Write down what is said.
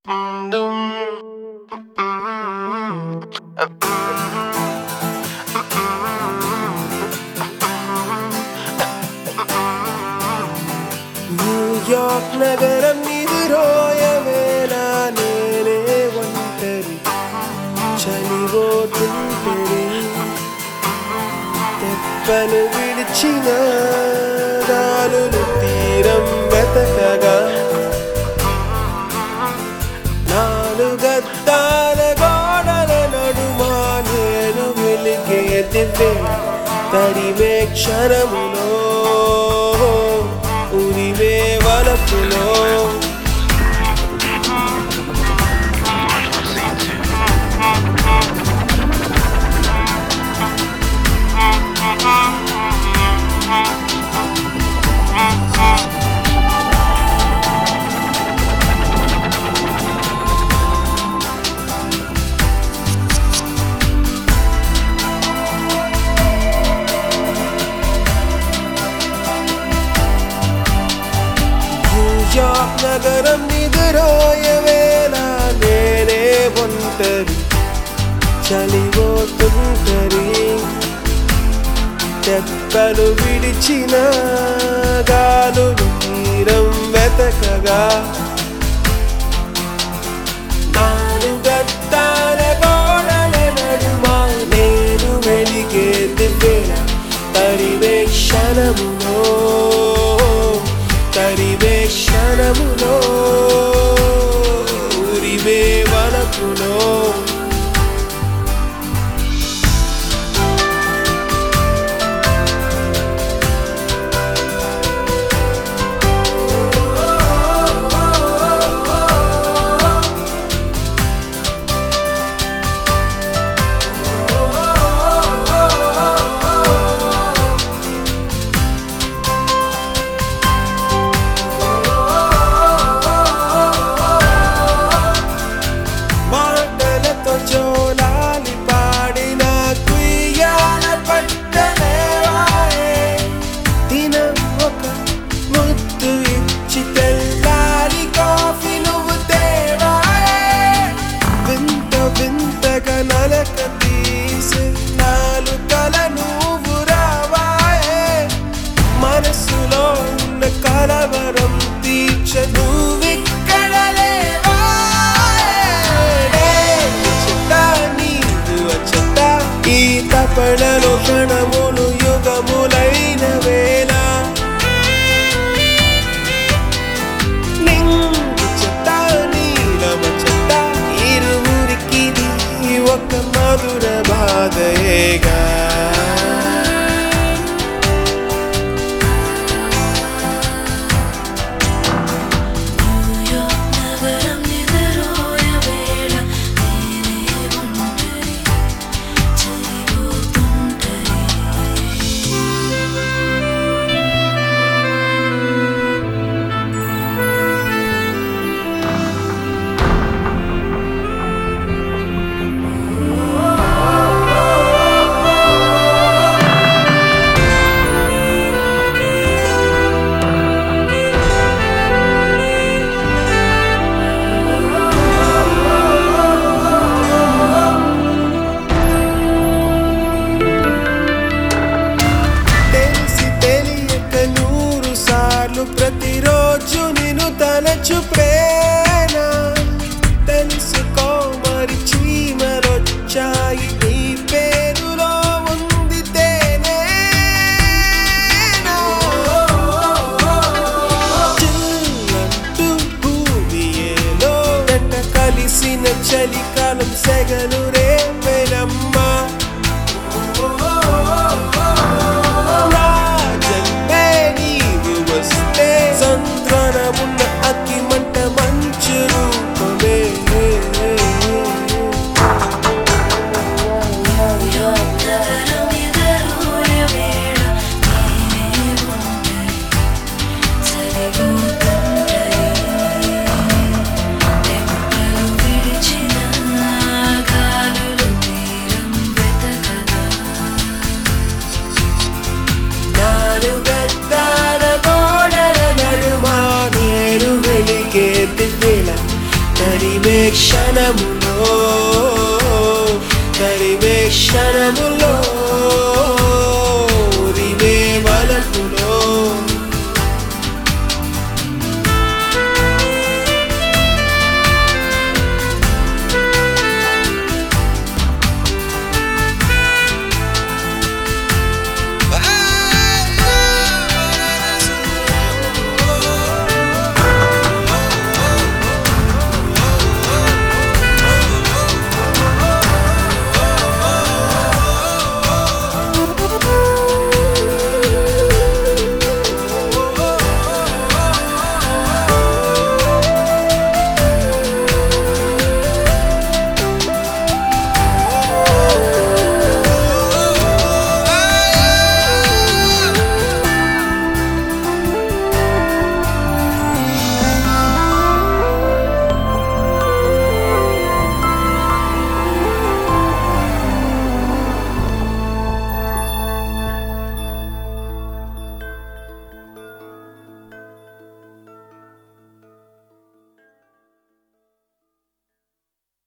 New York నగరం ఎదురోయవేళ నేనే ఒంటరి చలిపోతుంటరి తెప్పను విడిచిన గాలులు తీరం వెతకగా నాలుగద్దాల గోడల నడుమా నేను వెలిగే దివ్వే తరిమే క్షణములో ఉరివే వలపులో న్యూయార్క్ నగరం నిదురోయవేళ నేనే ఒంటరి చలిపోతుంటరి తెప్పలు విడిచిన గాలులు తీరం వెతకగా నాలుగద్దాల గోడల నడుమ నేను వెలిగే దివ్వెల తరివే క్షణములో తరివే క్షణములో ఉరివే వలపులో మాటలతో జోలాలి పాడిన కుయ్యాల పట్టలేవాయే దినం ఒక ముద్దు ఇచ్చి తెల్లారి కాఫీ నువ్వు తేవాయే వింత వింతగా నలక తీసి నాలుకల నువ్వు రావాయే మనసులో ఉన్న కలవరం తీర్చ నువ్విక్కడ ఈ తపడలో క్షణములు యుగములైన వేళ నింగు చెత్త నీలమ చెత్త ఇరువురికిది ఒక మధుర బాధయేగా న్యూయార్క్ నగరం నిద్రోయవేళ నేనే ఒంటరి చలిపోతుంటరి తెలిసి తెలియక నూరు సార్లు ప్రతిరోజు నిన్ను తలచు ప్రేమ తెలుసుకో మరి చీమలొచ్చాయి నీ పేరులో ఉంది తేనె చిల్లంటూ భూమి ఏలో జంట కలిసిన చలికాలం సెగలు రేపెనమ్మా రాజన్మే నీవు వస్తే సంద్రనమున్న అగ్గి మంట మంచు రూపమే న్యూయార్క్ నగరం నిద్రోయవేళ నేనే ఒంటరి చలిపోతుంటరి తెప్పలు విడిచిన గాలులు క్షణములో తరిమే క్షణములో